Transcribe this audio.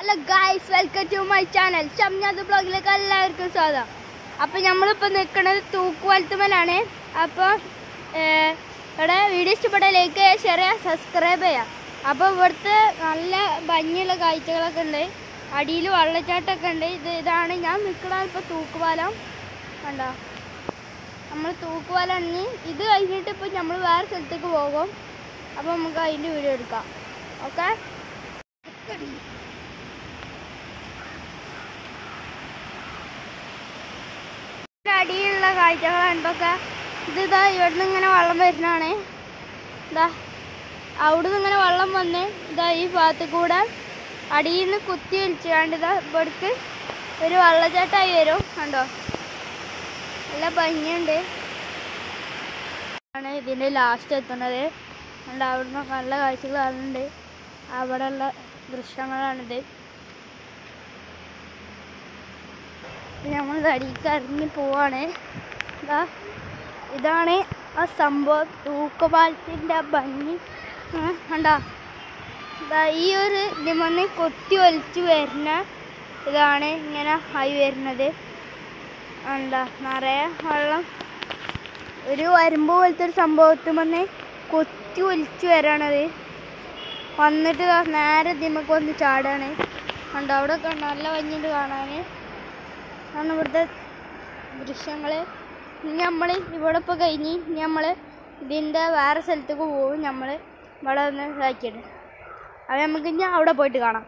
hello guys welcome to my channel Shamnath ബ്ലോഗിലേക്ക് എല്ലാവർക്കും സ്വാഗതം അപ്പോൾ നമ്മളിപ്പോൾ നിൽക്കുന്നത് തൂക്കുവലത്തുമലാണ് അപ്പോൾ ഇവിടെ വീഡിയോ ഇഷ്ടപ്പെട്ട ലൈക്ക് ചെയ്യുക ഷെയർ ചെയ്യുക സബ്സ്ക്രൈബ് ചെയ്യുക അപ്പോൾ ഇവിടുത്തെ നല്ല ഭംഗിയുള്ള കാഴ്ചകളൊക്കെ ഉണ്ട് അടിയിൽ വെള്ളച്ചാട്ടമൊക്കെ ഉണ്ട് ഇത് ഇതാണ് ഞാൻ നിൽക്കുന്ന ഇപ്പോൾ തൂക്കുപാലം കണ്ടോ നമ്മൾ തൂക്കുപാലം ഇറങ്ങി ഇത് കഴിഞ്ഞിട്ട് ഇപ്പോൾ നമ്മൾ വേറെ സ്ഥലത്തേക്ക് പോകും അപ്പോൾ നമുക്ക് അതിൻ്റെ വീഡിയോ എടുക്കാം ഓക്കെ അടിയിലുള്ള കാഴ്ചകളാണ് ഇതൊക്കെ ഇത് ഇതാ ഇവിടുന്ന് ഇങ്ങനെ വെള്ളം വരുന്നതാണ് ഇതാ അവിടുന്ന് ഇങ്ങനെ വെള്ളം വന്ന് ഇതാ ഈ ഭാഗത്ത് കൂടെ അടിയിൽ നിന്ന് കുത്തി വലിച്ചാണ്ട് ഇതാ ഇവിടേക്ക് ഒരു വെള്ളച്ചാട്ടമായി വരും കണ്ടോ നല്ല ഭംഗിയുണ്ട് ആണ് ഇതിൻ്റെ ലാസ്റ്റ് എത്തുന്നത് കണ്ടോ അവിടുന്ന് നല്ല കാഴ്ചകൾ കാണുന്നുണ്ട് അവിടെയുള്ള ദൃശ്യങ്ങളാണിത് നമ്മൾ അടിക്ക് ഇറങ്ങി പോവാണ് ഇതാ ഇതാണ് ആ സംഭവം തൂക്കുപാലത്തിൻ്റെ ഭംഗി ആ, കണ്ടാ ഇതാ ഈ ഒരു ഇതിമന്ന് കൊത്തി ഒലിച്ച് വരുന്ന ഇതാണ് ഇങ്ങനെ ആയി വരുന്നത് എന്താ നിറയെ വെള്ളം ഒരു വരമ്പ് പോലത്തെ ഒരു സംഭവത്തിൽ വന്ന് കൊത്തി ഒലിച്ച് വരാണത് വന്നിട്ട് ദാ നേരെ ഇതിമക്ക് വന്ന് ചാടാണ് കണ്ടോ അവിടെ ഒക്കെ നല്ല ഭംഗിയുണ്ട് കാണാൻ ആണ് ഇവിടുത്തെ ദൃശ്യങ്ങൾ ഇനി നമ്മൾ ഇവിടെ ഇപ്പോൾ കഴിഞ്ഞ് ഇനി നമ്മൾ ഇതിൻ്റെ വേറെ സ്ഥലത്തേക്ക് പോകും നമ്മൾ ഇവിടെ ഒന്ന് ഇതാക്കിയിട്ട് അത് നമുക്ക് ഇനി അവിടെ പോയിട്ട് കാണാം